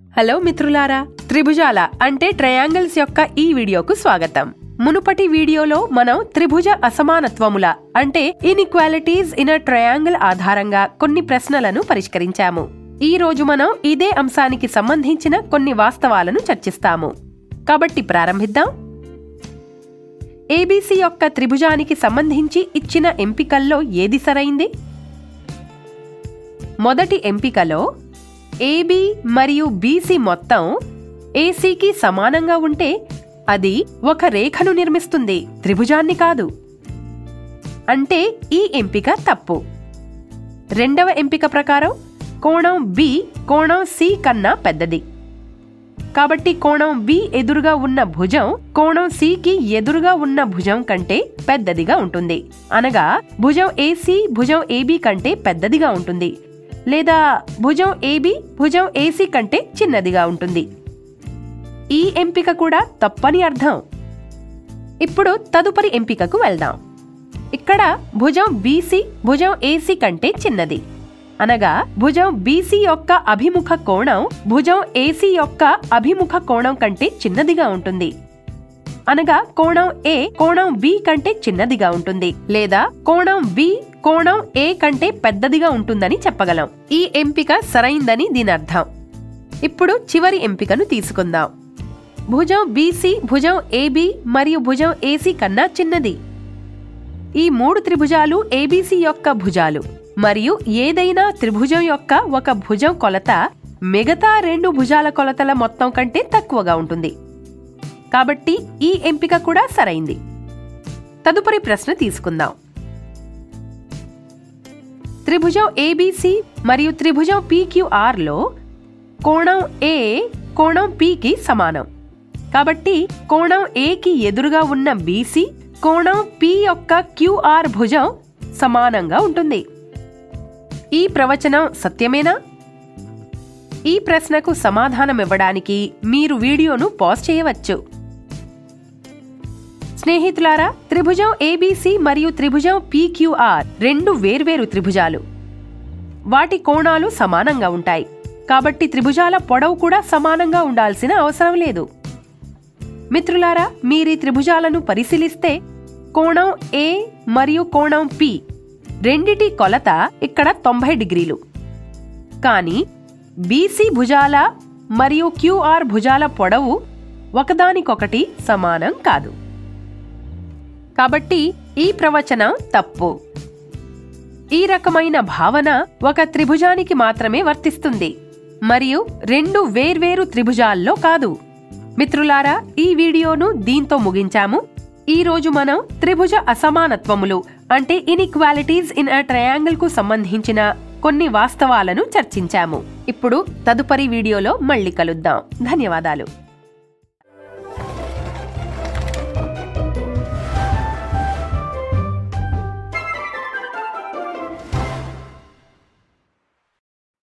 hello మిత్రులారా త్రిభుజాల అంటే triangles యొక్క ఈ వీడియోకు స్వాగతం మునుపటి వీడియోలో మనం త్రిభుజ అసమానత్వముల అంటే ఇన్ఈక్వాలిటీస్ ఇన్ అ ట్రయాంగిల్ ఆధారంగా కొన్ని ప్రశ్నలను పరిష్కరించాము ఈ రోజు మనం ఇదే అంశానికి సంబంధించిన కొన్ని వాస్తవాలను చర్చిస్తాము కాబట్టి ప్రారంభిద్దాం ఏబీసీ యొక్క త్రిభుజానికి సంబంధించి ఇచ్చిన ఎంపికల్లో ఏది సరైంది మొదటి ఎంపికలో ఏబి మరియు బీసీ మొత్తం ఏసీకి సమానంగా ఉంటే అది ఒక రేఖను నిర్మిస్తుంది త్రిభుజాన్ని కాదు అంటే ఈ ఎంపిక తప్పు రెండవ ఎంపిక ప్రకారం కోణం బి కోణం సి కన్నా పెద్దది కాబట్టి కోణం బి ఎదురుగా ఉన్న భుజం కోణం సికి ఎదురుగా ఉన్న భుజం కంటే పెద్దదిగా ఉంటుంది అనగా భుజం ఏసీ భుజం ఏబి కంటే పెద్దదిగా ఉంటుంది లేదా భుజం ఏబి భుజం ఏసీ కంటే చిన్నదిగా ఉంటుంది ఈ ఎంపిక కూడా తప్పని అర్థం ఇప్పుడు తదుపరి ఎంపికకు వెళ్దాం ఇక్కడ భుజం బీసీ భుజం ఏసీ కంటే చిన్నది అనగా భుజం బీసీ యొక్క అభిముఖ కోణం భుజం ఏసీ యొక్క అభిముఖ కోణం కంటే చిన్నదిగా ఉంటుంది అనగా కోణం ఏ కోణం బి కంటే చిన్నదిగా ఉంటుంది లేదా కోణం బి కోణం ఏ కంటే పెద్దదిగా ఉంటుందని చెప్పగలం ఈ ఎంపిక సరైందని దీని అర్థం ఇప్పుడు చివరి ఎంపికను తీసుకుందాం భుజం బీసీ భుజం ఏబి మరియు భుజం ఏసీ కన్నా చిన్నది ఈ మూడు త్రిభుజాలు ఏబీసీ యొక్క భుజాలు మరియు ఏదైనా త్రిభుజం యొక్క ఒక భుజం కొలత మిగతా రెండు భుజాల కొలతల మొత్తం కంటే తక్కువగా ఉంటుంది కాబట్టి ఈ ఎంపిక కూడా సరైంది తదుపరి ప్రశ్న తీసుకుందాం త్రిభుజం ఏబీసీ మరియు త్రిభుజం పీక్యూఆర్ లో కోణం ఏ కోణం పీకి సమానం కాబట్టి కోణం ఏకి ఎదురుగా ఉన్న బీసీ కోణం పి యొక్క క్యూఆర్ భుజం సమానంగా ఉంటుంది ఈ ప్రవచనం సత్యమేనా ఈ ప్రశ్నకు సమాధానం ఇవ్వడానికి మీరు వీడియోను పాజ్ చేయవచ్చు స్నేహితులారా త్రిభుజం ఏబీసీ మరియు త్రిభుజం పీక్యూఆర్ రెండు వేర్వేరు త్రిభుజాలు వాటి కోణాలు సమానంగా ఉంటాయి కాబట్టి త్రిభుజాల పొడవు కూడా సమానంగా ఉండాల్సిన అవసరం లేదు మిత్రులారా మీరీ త్రిభుజాలను పరిశీలిస్తే కోణం ఏ మరియు కోణం పి రెండిటి కొలత ఇక్కడ తొంభై డిగ్రీలు కానీ బీసీ భుజాల మరియు క్యూఆర్ భుజాల పొడవు ఒకదానికొకటి సమానం కాదు కాబట్టి ఈ ప్రవచనం తప్పు ఈ రకమైన భావన ఒక త్రిభుజానికి మాత్రమే వర్తిస్తుంది మరియు రెండు వేర్వేరు త్రిభుజాల్లో కాదు మిత్రులారా ఈ వీడియోను దీంతో ముగించాము ఈ రోజు మనం త్రిభుజ అసమానత్వములు అంటే ఇన్ఈక్వాలిటీస్ ఇన్ అ ట్రయాంగిల్ కు సంబంధించిన కొన్ని వాస్తవాలను చర్చించాము ఇప్పుడు తదుపరి వీడియోలో మళ్ళీ కలుద్దాం ధన్యవాదాలు